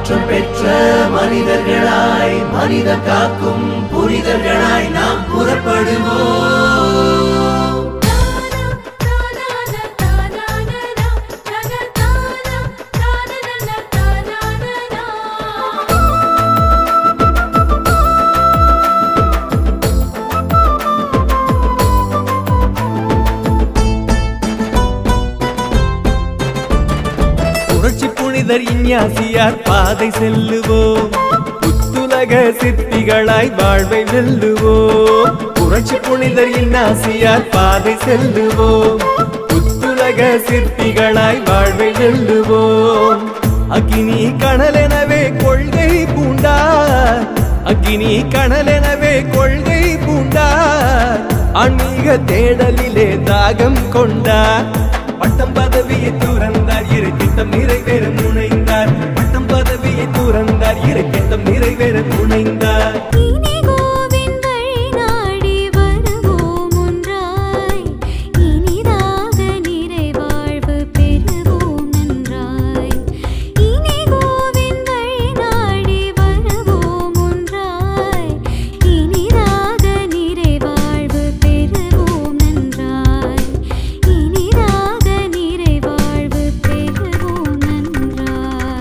மாற்றம் பெற்ற மனிதர்களாய் மனிதம் காக்கும் புனிதர்களாய் நாம் புறப்படுவோம் புரட்சி புனிதர் இஞ்ஞாசியார் பாதை செல்லுவோம் புத்துலக சிற்பிகளாய் வாழ்வை வெல்லுவோம் புரட்சி புனிதர் இன்னாசியார் பாதை செல்லுவோம் புத்துலக சிற்பிகளாய் வாழ்வை வெல்லுவோம் அக்கினி கணலெனவே கொள்கை பூண்டார் அக்கினி கணலெனவே கொள்கை பூண்டார் ஆன்மீக தேடலிலே தாகம் கொண்டார் பட்டம் பதவியை துறந்தார் இரு திட்டம் நிறைவேற முனைந்தார் பட்டம் பதவியை துறந்தார் இரு திட்டம் நிறைவேற முனைந்தார் இனிகோவின் வழி நாடி வருவோம் ஒன்றாய் இனிதாக நிறைவாழ்வு பெறுவோம் நன்றாய் இனிகோவின் வழி நாடி வருவோம் ஒன்றாய் இனிதாக நிறைவாழ்வு பெறுவோம் நன்றாய் இனிதாக நிறைவாழ்வு பெறுவோம் நன்றாய்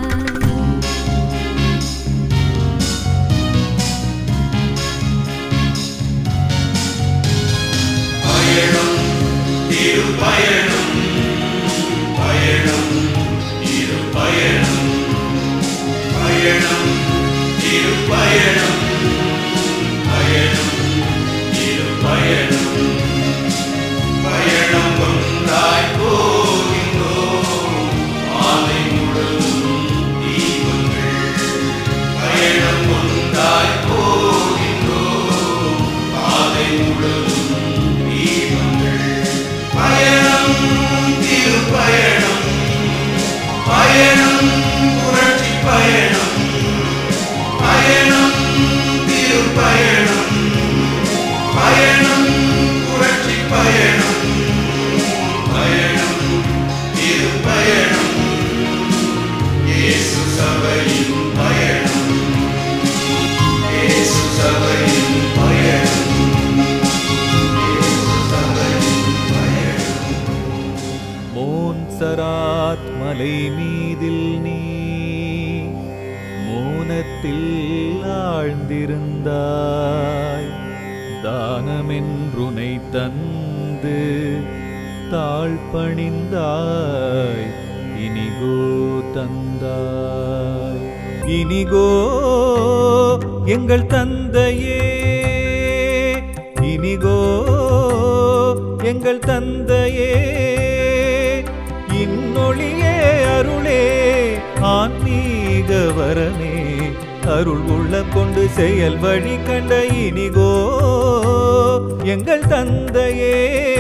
மோன்சராத் மலை மீதில் நீ மோனத்தில் ஆழ்ந்திருந்தாய் தானமென்றுனை தந்து தாழ் பணிந்தாய் இனிகோ தந்தாய் இனிகோ எங்கள் தந்தையே இனிகோ எங்கள் தந்தையே இன்னொளியே அருளே ஆன்மீக வரமே அருள் உள்ளம் கொண்டு செயல் வழி கண்ட இனிகோ எங்கள் தந்தையே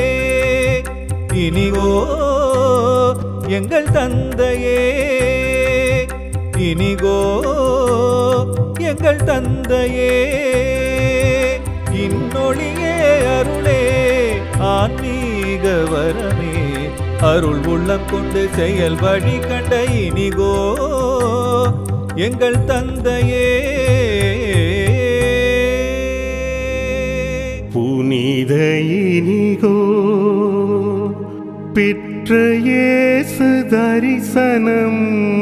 இனிகோ எங்கள் தந்தையே இனிகோ எங்கள் தந்தையே இன்னொளியே அருளே ஆன்மீக வரமே அருள் உள்ளம் கொண்டு செயல் வழி கண்ட இனிகோ எங்கள் தந்தையே புனித இனிகோ பெற்ற இயேசு தரிசனம்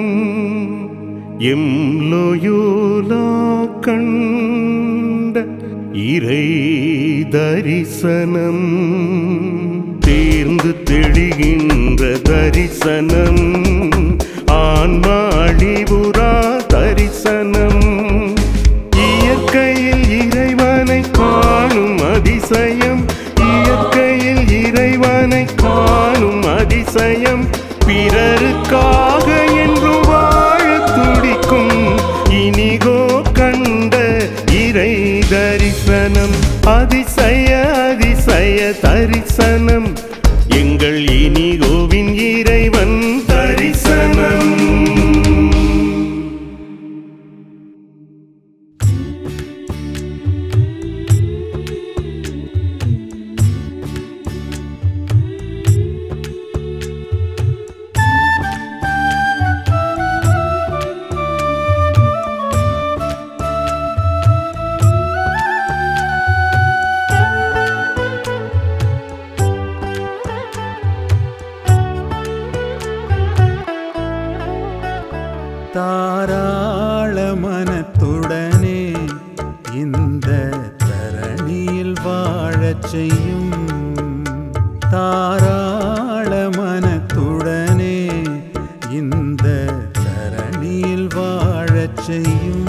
எம்லோயுலா கண்ட இறை தரிசனம் தேர்ந்து தெளிகின்ற தரிசனம் ஆன்மா அழிவுறா தரிசனம் இயற்கையில் இறைவனை காணும் அதிசயம் இயற்கையில் இறைவனை காணும் அதிசயம் பிறருக்காக என்றும் வாழ துடிக்கும் இனிகோ கண்ட இறை தரிசனம் அதிசய அதிசய தரிசனம் எங்கள் இனிகோவின் இறைவன் தரிசனம் தாராள மனத்துடனே இந்த தரணியில் வாழச் செய்யும் தாராள மனத்துடனே இந்த தரணியில் வாழச் செய்யும்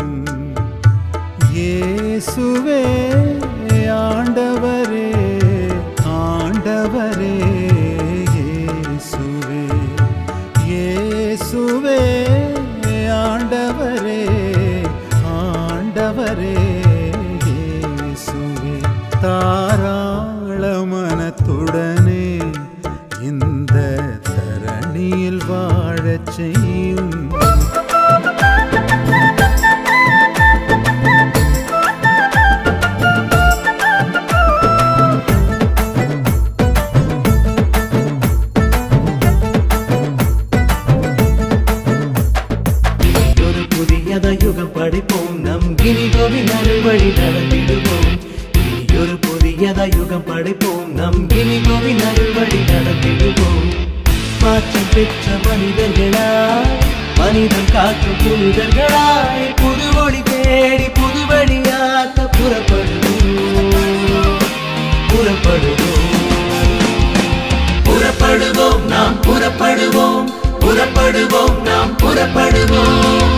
இயேசுவே ஆண்டவரே ஆண்டவரே இயேசுவே இயேசுவே ஆண்டவரே ஆண்டவரே இயேசுவே தாராள மனத்துடனே இந்த தரணியில் வாழச் செய்யும் ஒரு புதியத யுகம் படைப்போம் நம் கிரிகோவின் அருள் வழி நடந்திடுவோம் இனி ஒரு புதியத யுகம் படைப்போம் நம் கிரிகோவின் அருள் வழி நடந்திடுவோம் மாற்றம் பெற்ற மனிதர்களாய் மனிதன் காக்கும் புனிதர்களாய் புது ஒளி தேடி புது வழியாக்க புறப்படுவோம் புறப்படுவோம் புறப்படுவோம் நாம் புறப்படுவோம் புறப்படுவோம் நாம் புறப்படுவோம்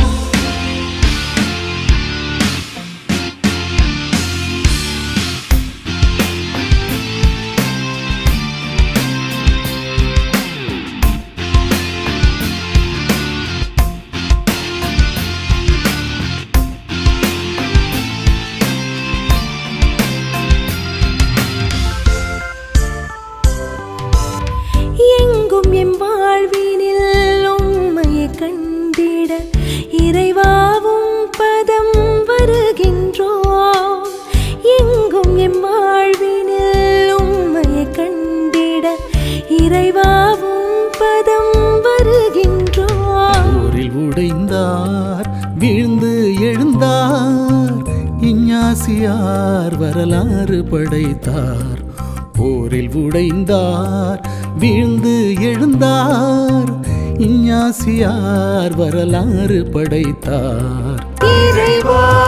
எங்கும் எம் வாழ்வினில் உம்மையை கண்டிட இறைவாவும் பதம் வருகின்றோம் எங்கும் எம் வாழ்வினில் உம்மையை கண்டிட இறைவாவும் பதம் வருகின்றோம் போரில் உடைந்தார் வீழ்ந்து எழுந்தார் இஞ்ஞாசியார் வரலாறு படைத்தார் போரில் உடைந்தார் வீழ்ந்து எழுந்தார் இஞ்ஞாசியார் வரலாறு படைத்தார் இறைவா